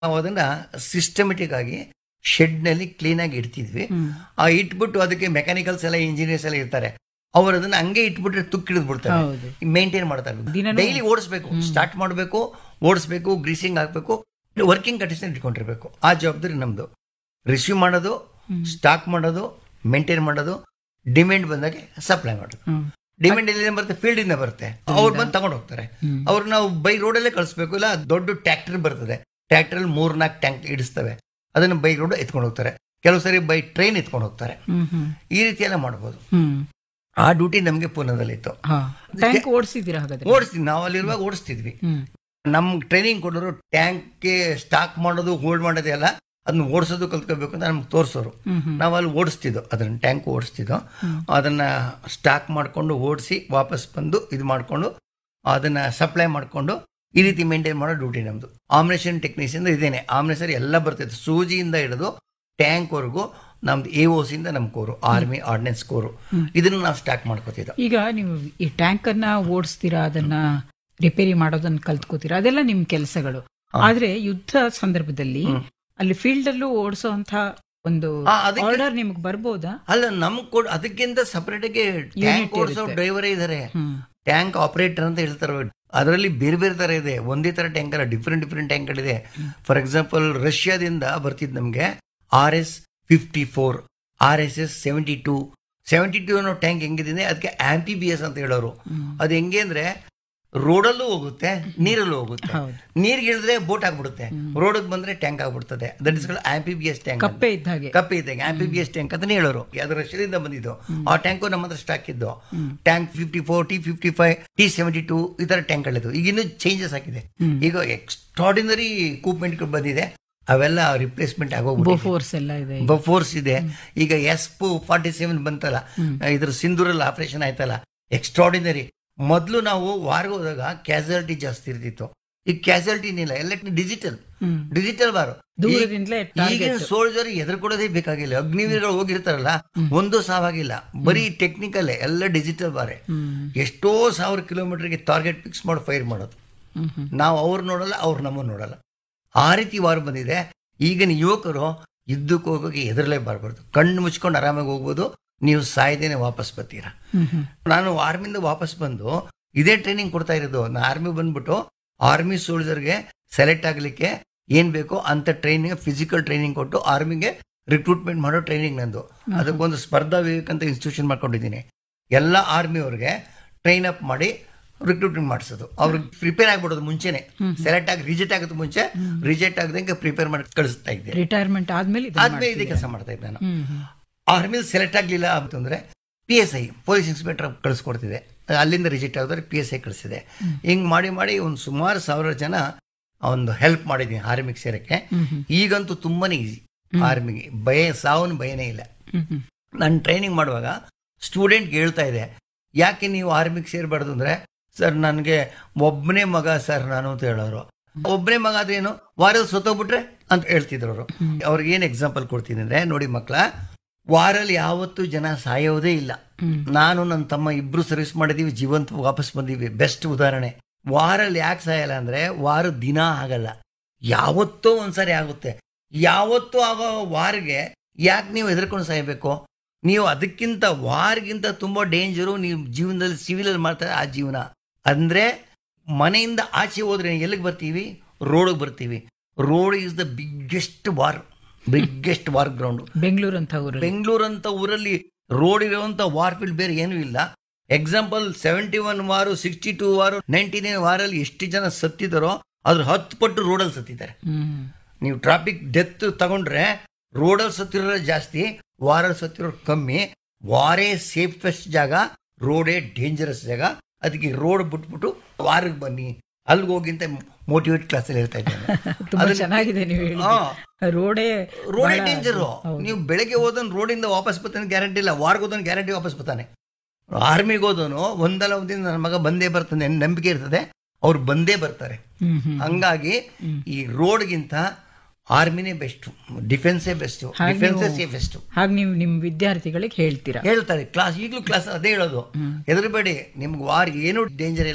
ನಾವು ಅದನ್ನ ಸಿಸ್ಟಮೆಟಿಕ್ ಆಗಿ ಶೆಡ್ ನಲ್ಲಿ ಕ್ಲೀನ್ ಆಗಿ ಇಡ್ತಿದ್ವಿ ಆ ಇಟ್ಬಿಟ್ಟು ಅದಕ್ಕೆ ಮೆಕ್ಯಾನಿಕಲ್ಸ್ ಎಲ್ಲ ಇಂಜಿನಿಯರ್ಸ್ ಎಲ್ಲ ಇರ್ತಾರೆ ಅವ್ರು ಅದನ್ನ ಹಂಗೆ ಇಟ್ಬಿಟ್ರೆ ತುಕ್ಕಿಡಿದ್ ಬಿಡ್ತಾರೆ ಹೌದು ಮೇಂಟೈನ್ ಮಾಡ್ತಾರೆ ದಿನನೂ- ಡೈಲಿ ಓಡಿಸ್ಬೇಕು ಸ್ಟಾರ್ಟ್ ಮಾಡಬೇಕು ಓಡಿಸ್ಬೇಕು ಗ್ರೀಸಿಂಗ್ ಹಾಕ್ಬೇಕು ವರ್ಕಿಂಗ್ ಕಂಡೀಷನ್ ಇಟ್ಕೊಂಡಿರ್ಬೇಕು ಆ ಜವಾಬ್ದಾರಿ ನಮ್ದು ರಿಸೀವ್ ಮಾಡೋದು ಸ್ಟಾಕ್ ಮಾಡೋದು ಮೇಂಟೈನ್ ಮಾಡೋದು ಡಿಮ್ಯಾಂಡ್ ಬಂದಾಗೆ ಸಪ್ಲೈ ಮಾಡೋದು ಹ್ಮ್. ಡಿಮ್ಯಾಂಡ್ ಎಲ್ಲಿಂದ ಬರುತ್ತೆ ಫೀಲ್ಡ್ ಇಂದ ಬರುತ್ತೆ ಅವ್ರು ಬಂದು ತಗೊಂಡು ಹೋಗ್ತಾರೆ ಅವ್ರು ನಾವು ಬೈ ರೋಡಲ್ಲೇ ಕಳಿಸ್ಬೇಕು ಇಲ್ಲ ದೊಡ್ಡ ಟ್ರ್ಯಾಕ್ಟರ್ ಬರ್ತದೆ ಟ್ರ್ಯಾಕ್ಟರ್ ಅಲ್ಲಿ ಮೂರ್ ನಾಲ್ಕು ಟ್ಯಾಂಕ್ ಇಡಿಸ್ತವೆ ಅದನ್ನ ಬೈ ರೋಡ್ ಎತ್ಕೊಂಡು ಹೋಗ್ತಾರೆ ಕೆಲವು ಸರಿ ಬೈ ಟ್ರೈನ್ ಎತ್ಕೊಂಡು ಹೋಗ್ತಾರೆ ಹ್ಮ್ ಹ್ಮ್ ಈ ರೀತಿ ಎಲ್ಲ ಮಾಡ್ಬೋದು ಹ್ಮ್ ಆ ಡ್ಯೂಟಿ ನಮಗೆ ಪೂರ್ಣದಲ್ಲಿತ್ತು ಹಾ ಟ್ಯಾಂಕ್ ಓಡಿಸಿದ್ದೀರಾ ಹಾಗಾದ್ರೆ ಓಡಿಸ್ತಿದ್ವಿ ನಾವು ಅಲ್ಲಿರುವಾಗ ಓಡಿಸ್ತಿದ್ವಿ ಹ್ಮ್ ನಮ್ ಟ್ರೈನಿಂಗ್ ಕೊಡೋರು ಟ್ಯಾಂಕ್ಗೆ ಸ್ಟಾಕ್ ಮಾಡೋದು ಹೋಲ್ಡ್ ಮಾಡೋದೆಲ್ಲ ಅದನ್ನ ಓಡಿಸೋದು ಕಲ್ತ್ಕೋಬೇಕು ಅಂತ ನಮ್ಗೆ ತೋರಿಸೋರು ಹ್ಮ್ ಹ್ಮ್ ನಾವು ಅಲ್ಲಿ ಓಡಿಸ್ತಿದ್ದೋ ಅದನ್ನ ಟ್ಯಾಂಕ್ ಓಡಿಸ್ತಿದ್ದೋ ಅದನ್ನ ಸ್ಟಾಕ್ ಮಾಡ್ಕೊಂಡು ಓಡಿಸಿ ವಾಪಸ್ ಬಂದು ಇದು ಮಾಡ್ಕೊಂಡು ಅದನ್ನ ಸಪ್ಲೈ ಮಾಡ್ಕೊಂಡು ಈ ರೀತಿ ಮೇಂಟೈನ್ ಮಾಡೋ ಡ್ಯೂಟಿ ನಮ್ದು ಆಮ್ನೇಷನ್ ಟೆಕ್ನಿಷಿಯನ್ ಇದೇನೆ ಆಮ್ನೇಷನ್ ಎಲ್ಲ ಬರ್ತೈತೆ ಸೂಜಿಯಿಂದ ಹಿಡಿದು ಟ್ಯಾಂಕ್ ವರೆಗೂ ನಮ್ದು ಎ ಇಂದ ನಮ್ ಕೋರು ಆರ್ಮಿ ಆರ್ಡಿನೆನ್ಸ್ ಕೋರು ಇದನ್ನ ನಾವು ಸ್ಟಾಕ್ ಮಾಡ್ಕೋತಿದ್ದೋ ಈಗ ನೀವು ಈ ಟ್ಯಾಂಕ್ ಅನ್ನ ಓಡಿಸ್ತೀರಾ ಅದನ್ನ ರಿಪೇರಿ ಮಾಡೋದನ್ನ ಕಲ್ತ್ಕೋತೀರಾ ಅದೆಲ್ಲ ನಿಮ್ ಕೆಲಸಗಳು ಆದ್ರೆ ಯುದ್ಧ ಸಂದರ್ಭದಲ್ಲಿ ಅಲ್ಲಿ ಫೀಲ್ಡ್ ಅಲ್ಲೂ ಓಡಿಸೋಂತ ಒಂದು ಆ, ಅದಕ್ಕೆ- ಆರ್ಡರ್ ನಿಮ್ಗೆ ಬರ್ಬೋದಾ ಅಲ್ಲ ನಮ್ಗೆ ಕೊಡ್ ಅದಕ್ಕಿಂತ ಸಪರೇಟ್ ಆಗಿ ಟ್ಯಾಂಕ್ ಓಡಿಸೋ ಡ್ರೈವರೇ ಇದಾರೆ ಹ್ಮ್ ಟ್ಯಾಂಕ್ ಆಪರೇಟರ್ ಅಂತ ಹೇಳ್ತಾರೆ ಅದರಲ್ಲಿ ಬೇರೆ ಬೇರೆ ತರ ಇದೆ ಒಂದೇ ತರ ಟ್ಯಾಂಕ್ ಅಲ್ಲ ಡಿಫ್ರೆಂಟ್ ಡಿಫ್ರೆಂಟ್ ಟ್ಯಾಂಕ್ಗಳಿದೆ ಫಾರ್ ಎಕ್ಸಾಂಪಲ್ ರಷ್ಯಾದಿಂದ ಬರ್ತಿದ್ ನಮ್ಗೆ R S fifty four R S S seventy two seventy two ಅನ್ನೋ ಟ್ಯಾಂಕ್ ಹೆಂಗಿದೆ ಅದಕ್ಕೆ ಆಂಪಿ ಬಿ ಎಸ್ ಅಂತ ಹೇಳೋರು ಅದು ಹೆಂಗೆ ಅಂದ್ರೆ ರೋಡಲ್ಲೂ ಹೋಗುತ್ತೆ ನೀರಲ್ಲೂ ಹೋಗುತ್ತೆ ಹೌದು. ನೀರ್ಗೆ ಇಳಿದ್ರೆ ಬೋಟ್ ಆಗ್ಬಿಡುತ್ತೆ ರೋಡ್ ಬಂದ್ರೆ ಟ್ಯಾಂಕ್ ಆಗ್ಬಿಡ್ತದೆ ದಟ್ ಇಸ್ ಆಂಪಿ ಬಿ ಎಸ್ ಟ್ಯಾಂಕ್ ಕಪ್ಪೆ ಇದ್ದ ಹಾಗೆ ಕಪ್ಪೆ ಇದ್ದಂಗೆ ಆಂಪಿ ಬಿ ಎಸ್ ಟ್ಯಾಂಕ್ ಅಂತಾನೆ ಹೇಳೋರು ಅದು ರಷ್ಯಾದಿಂದ ಬಂದಿದ್ದು ಆ ಟ್ಯಾಂಕು ನಮ್ಮ ಹತ್ರ ಸ್ಟಾಕ್ ಇದ್ದು tank fifty four T fifty five T seventy two ಈ ತರ ಟ್ಯಾಂಕ್ ಗಳಿದ್ದು ಈಗ ಇನ್ನೂ ಚೇಂಜಸ್ ಆಗಿದೆ ಈಗ ಎಕ್ಸ್ಟ್ರಾಡಿನರಿ ಇಕ್ವಿಪ್ಮೆಂಟ್ ಬಂದಿದೆ ಅವೆಲ್ಲ ರಿಪ್ಲೇಸ್ಮೆಂಟ್ ಆಗೋಗ್ಬಿಟ್ಟಿದೆ ಫೋರ್ಸ್ ಎಲ್ಲ ಇದೆ ಫೋರ್ಸ್ ಇದೆ ಈಗ ಎಸ್ ಪು ಫಾರ್ಟಿ ಸೆವೆನ್ ಬಂತಲ್ಲ ಇದ್ರ ಸಿಂಧೂರಲ್ಲಿ ಆಪರೇಷನ್ ಆಯ್ತಲ್ಲ ಎಕ್ಸ್ಟ್ರಾಡಿನರಿ ಮೊದಲು ನಾವು ವಾರ್ಗೆ ಹೋದಾಗ ಕ್ಯಾಸುಯಾಲಿಟಿ ಜಾಸ್ತಿ ಇರ್ತಿತ್ತು ಈಗ ಕ್ಯಾಸುಯಾಲಿಟಿ ಇಲ್ಲ ಎಲ್ಲ ಡಿಜಿಟಲ್ ಹ್ಮ್. ಡಿಜಿಟಲ್ ಬಾರು ದೂರದಿಂದಲೇ ಈಗಿನ ಸೋಲ್ಜರ್ ಎದುರ್ಕೊಡೋದೇ ಬೇಕಾಗಿಲ್ಲ ಅಗ್ನಿವೀರಗಳು ಹೋಗಿರ್ತಾರಲ್ಲ ಒಂದು ಸಾವಾಗಿಲ್ಲ ಬರೀ ಟೆಕ್ನಿಕಲ್ ಎಲ್ಲ ಡಿಜಿಟಲ್ ಬಾರೆ ಹ್ಮ್ ಎಷ್ಟೋ ಸಾವಿರ ಕಿಲೋಮೀಟರ್ಗೆ ಟಾರ್ಗೆಟ್ ಫಿಕ್ಸ್ ಮಾಡಿ ಫೈರ್ ಮಾಡೋದು ಹ್ಮ್ ಹ್ಮ್ ನಾವು ಅವ್ರು ನೋಡಲ್ಲ ಅವ್ರು ನಮ್ಮನ್ನು ನೋಡಲ್ಲ ಆ ರೀತಿ ವಾರ್ ಬಂದಿದೆ ಈಗಿನ ಯುವಕರು ಯುದ್ಧಕ್ಕೆ ಹೋಗೋಕೆ ಎದುರಲೇಬಾರ್ಬಾರ್ದು ಕಣ್ಣು ಮುಚ್ಕೊಂಡು ಆರಾಮಾಗಿ ಹೋಗ್ಬೋದು ನೀವು ಸಾಯ್ದೇನೆ ವಾಪಸ್ ಬರ್ತೀರಾ ಹ್ಮ್ ಹ್ಮ್ ನಾನು ಆರ್ಮಿಂದ ವಾಪಸ್ ಬಂದು ಇದೇ ಟ್ರೈನಿಂಗ್ ಕೊಡ್ತಾ ಇರೋದು ನಾನು ಆರ್ಮಿ ಬಂದ್ಬಿಟ್ಟು ಆರ್ಮಿ ಸೋಲ್ಜರ್ಗೆ ಸೆಲೆಕ್ಟ್ ಆಗ್ಲಿಕ್ಕೆ ಏನ್ ಬೇಕೋ ಅಂತ ಟ್ರೈನಿಂಗ್ ಫಿಸಿಕಲ್ ಟ್ರೈನಿಂಗ್ ಕೊಟ್ಟು ಆರ್ಮಿಗೆ ರಿಕ್ರೂಟ್ಮೆಂಟ್ ಮಾಡೋ ಟ್ರೈನಿಂಗ್ ನಂದು ಅದಕ್ಕೊಂದು ಸ್ಪರ್ಧಾ ವಿವೇಕ್ ಅಂತ ಇನ್ಸ್ಟಿಟ್ಯೂಷನ್ ಮಾಡ್ಕೊಂಡಿದ್ದೀನಿ ಎಲ್ಲ ಆರ್ಮಿ ಅವ್ರಿಗೆ ಟ್ರೈನ್ ಅಪ್ ಮಾಡಿ ರಿಕ್ರೂಟ್ಮೆಂಟ್ ಮಾಡಿಸೋದು ಅವ್ರಿಗೆ ಪ್ರಿಪೇರ್ ಆಗ್ಬಿಡೋದು ಮುಂಚೆನೆ ಸೆಲೆಕ್ಟ್ ಆಗಿ ರಿಜೆಕ್ಟ್ ಆಗೋದು ಮುಂಚೆ ರಿಜೆಕ್ಟ್ ಆಗದಂಗೆ ಪ್ರಿಪೇರ್ ಮಾಡಿ ಕಳಿಸ್ತಾ ಇದ್ದೆ ರಿಟೈರ್ಮೆಂಟ್ ಆದ್ಮೇಲೆ ಇದನ್ನ ಆದ್ಮೇಲೆ ಇದೇ ಕೆಲಸ ಮಾಡ್ತಾ ಇದ್ದೆ ನಾನು ಹ್ಮ್ ಹ್ಮ್ ಆರ್ಮಿಲಿ ಸೆಲೆಕ್ಟ್ ಆಗಲಿಲ್ಲ ಅಂತಂದ್ರೆ P S I police inspector ಕಳಿಸ್ಕೊಡ್ತಿದೆ ಅಲ್ಲಿಂದ ರಿಜೆಕ್ಟ್ ಆಗಿದ್ರೆ ಪಿ ಎಸ್ ಐ ಕಳಿಸಿದೆ ಹಿಂಗ್ ಮಾಡಿ ಮಾಡಿ ಒಂದು ಸುಮಾರು ಸಾವಿರ ಜನ ಒಂದು ಹೆಲ್ಪ್ ಮಾಡಿದ್ದೀನಿ ಆರ್ಮಿಗೆ ಸೇರಕ್ಕೆ ಹ್ಮ್ ಹ್ಮ್ ಈಗಂತೂ ತುಂಬಾನೇ ಈಸಿ ಆರ್ಮಿಗೆ ಭಯ ಸಾವನ್ ಭಯನೇ ಇಲ್ಲ ಹ್ಮ್ ಹ್ಮ್ ನಾನು ಟ್ರೈನಿಂಗ್ ಮಾಡುವಾಗ ಸ್ಟೂಡೆಂಟ್ಗೆ ಹೇಳ್ತಾ ಇದೆ ಯಾಕೆ ನೀವು ಆರ್ಮಿಗೆ ಸೇರಬಾರ್ದು ಅಂದ್ರೆ ಸರ್ ನನಗೆ ಒಬ್ಬನೇ ಮಗ ಸರ್ ನಾನು ಅಂತ ಹೇಳೋರು ಒಬ್ಬನೇ ಮಗ ಆದ್ರೆ ಏನು ವಾರಲ್ಲಿ ಸತ್ತೋಗ್ಬಿಟ್ರೆ ಅಂತ ಹೇಳ್ತಿದ್ರು ಅವರು ಅವ್ರಿಗೆ ಏನ್ ಎಕ್ಸಾಂಪಲ್ ಕೊಡ್ತೀನಿ ಅಂದ್ರೆ ನೋಡಿ ಮಕ್ಕಳ ವಾರಲ್ಲಿ ಯಾವತ್ತೂ ಜನ ಸಾಯೋದೇ ಇಲ್ಲ ನಾನು ನನ್ನ ತಮ್ಮ ಇಬ್ರು ಸರ್ವಿಸ್ ಮಾಡಿದೀವಿ ಜೀವಂತ ವಾಪಸ್ ಬಂದೀವಿ ಬೆಸ್ಟ್ ಉದಾಹರಣೆ ವಾರಲ್ಲಿ ಯಾಕೆ ಸಾಯಲ್ಲ ಅಂದ್ರೆ ವಾರ ದಿನ ಆಗಲ್ಲ ಯಾವತ್ತೋ ಒಂದ್ಸರಿ ಆಗುತ್ತೆ ಯಾವತ್ತೂ ಆಗೋ ವಾರ್ಗೆ ಯಾಕೆ ನೀವು ಹೆದರ್ಕೊಂಡು ಸಾಯಬೇಕು ನೀವು ಅದಕ್ಕಿಂತ ವಾರ್ಗಿಂತ ತುಂಬಾ ಡೇಂಜರು ನೀವು ಜೀವನದಲ್ಲಿ ಸಿವಿಲಲ್ಲಿ ಮಾಡ್ತಾರೆ ಆ ಜೀವನ ಅಂದ್ರೆ ಮನೆಯಿಂದ ಆಚೆ ಹೋದ್ರೆ ಎಲ್ಲಿಗೆ ಬರ್ತೀವಿ ರೋಡ್ಗೆ ಬರ್ತೀವಿ road is the biggest war biggest war ground Bengaluru ಅಂತ ಊರಲ್ಲಿ ಬೆಂಗಳೂರು ಅಂತ ಊರಲ್ಲಿ ರೋಡ್ ಇರುವಂತ ವಾರ್ ಫೀಲ್ಡ್ ಬೇರೆ ಏನೂ ಇಲ್ಲ example seventy one war sixty two war ninety nine ವಾರಲ್ಲಿ ಎಷ್ಟು ಜನ ಸತ್ತಿದಾರೋ ಅದ್ರ ಹತ್ತು ಪಟ್ಟು ರೋಡಲ್ಲಿ ಸತ್ತಿದ್ದಾರೆ ಹ್ಮ್ ನೀವು ಟ್ರಾಫಿಕ್ ಡೆತ್ ತಗೊಂಡ್ರೆ ರೋಡಲ್ಲಿ ಸತ್ತಿರೋರು ಜಾಸ್ತಿ ವಾರಲ್ಲಿ ಸತ್ತಿರೋರು ಕಮ್ಮಿ ವಾರೇ ಸೇಫೆಸ್ಟ್ ಜಾಗ ರೋಡೇ ಡೇಂಜರಸ್ ಜಾಗ ಅದಕ್ಕೆ ರೋಡ್ ಬಿಟ್ಬಿಟ್ಟು ವಾರಕ್ಕೆ ಬನ್ನಿ ಅಲ್ಲಿಗೆ ಹೋಗಿ ಅಂತ ಮೋಟಿವೇಟ್ ಕ್ಲಾಸಲ್ಲಿ ಹೇಳ್ತಾ ಇದ್ದೇನೆ ತುಂಬಾ ಚೆನ್ನಾಗಿದೆ ನೀವು ಹೇಳಿ ಹಾ. ರೋಡೇ ರೋಡೇ ಬಹಳ- ಡೇಂಜರು ಹೌದು. ನೀವು ಬೆಳಗ್ಗೆ ಹೋದನ್ ರೋಡಿಂದ ವಾಪಸ್ ಬರ್ತಾನೆ ಗ್ಯಾರಂಟಿ ಇಲ್ಲ ವಾರ್ಗೆ ಹೋದನ್ ಗ್ಯಾರಂಟಿ ವಾಪಸ್ ಬರ್ತಾನೆ ಆರ್ಮಿಗೆ ಹೋದನು ಒಂದಲ್ಲ ಒಂದಿನ ನನ್ನ ಮಗ ಬಂದೇ ಬರ್ತಾನೆ ಅನ್ನೋ ನಂಬಿಕೆ ಇರ್ತದೆ ಅವ್ರು ಬಂದೇ ಬರ್ತಾರೆ ಹ್ಮ್ ಹ್ಮ್ ಹಂಗಾಗಿ ಈ ರೋಡ್ಗಿಂತ ಆರ್ಮಿನೇ ಬೆಸ್ಟ್ ಡಿಫೆನ್ಸೇ ಬೆಸ್ಟ್ ಹಾಗೆ ಡಿಫೆನ್ಸೇ ನೀವು- ಸೇಫೆಸ್ಟ್ ಹಾಗೆ ನೀವು ನಿಮ್ ವಿದ್ಯಾರ್ಥಿಗಳಿಗೆ ಹೇಳ್ತೀರಾ ಹೇಳ್ತಾರೆ ಕ್ಲಾಸ್ ಈಗಲೂ ಕ್ಲಾಸ್ ಅದೇ ಹೇಳೋದು ಹೆದರಬೇಡಿ ನಿಮ್ಗೆ ವಾರ್ ಏನೂ ಡೇಂಜರ್ ಇಲ್ಲ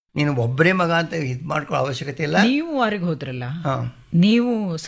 ನೀನು ಒಬ್ಬರೇ ಮಗ ಅಂತ ಇದು ಮಾಡ್ಕೊಳ್ಳೋ ಅವಶ್ಯಕತೆ ಇಲ್ಲ ನೀವು ವಾರಿಗೆ ಹೋದ್ರಲ್ಲ ಹಾಂ ನೀವು